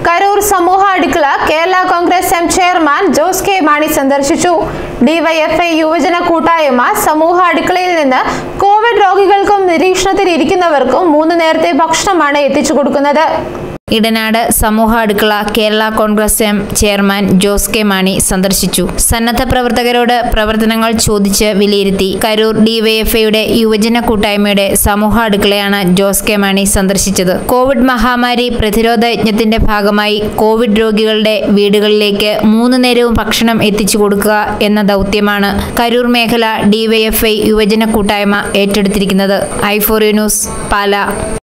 കരൂർ സമൂഹ അടുക്കള Kerala Congress M chairman Jose K Mani സന്ദർശിച്ചു ഡിവൈഎഫ്ഐ യുവജന കൂട്ടായ്മ സമൂഹ അടുക്കളയിൽ നിന്ന് കോവിഡ് രോഗികൾക്കും നിരീക്ഷണത്തിൽ ഇരിക്കുന്നവർക്കും മൂന്ന് നേരത്തെ ഭക്ഷണമാണ് എത്തിച്ചു കൊടുക്കുന്നത് ഇടനാട് സമൂഹ അടുക്കള Kerala Congress M chairman Jose K Mani സന്ദർശിച്ചു സന്നദ്ധ പ്രവർത്തകരോട് പ്രവർത്തനങ്ങൾ ചോദിച്ച് വിലയിരുത്തി കരൂർ ഡിവൈഎഫ്ഐയുടെ യുവജന കൂട്ടായ്മയുടെ സമൂഹ അടുക്കളയാണ് ജോസ് കെ മാണി സന്ദർശിച്ചത് കോവിഡ് മഹാമാരി പ്രതിരോധ യജ്ഞത്തിന്റെ ഭാഗമായി കോവിഡ് രോഗികളുടെ വീടുകളിലേക്ക് മൂന്ന് നേരവും ഭക്ഷണം എത്തിച്ചു കൊടുക്കുക എന്ന ദൗത്യമാണ് കരൂർ മേഖല ഡിവൈഎഫ്ഐ യുവജന കൂട്ടായ്മ ഏറ്റെടുത്തിരിക്കുന്നത് ഐ ഫോർ ന്യൂസ് പാല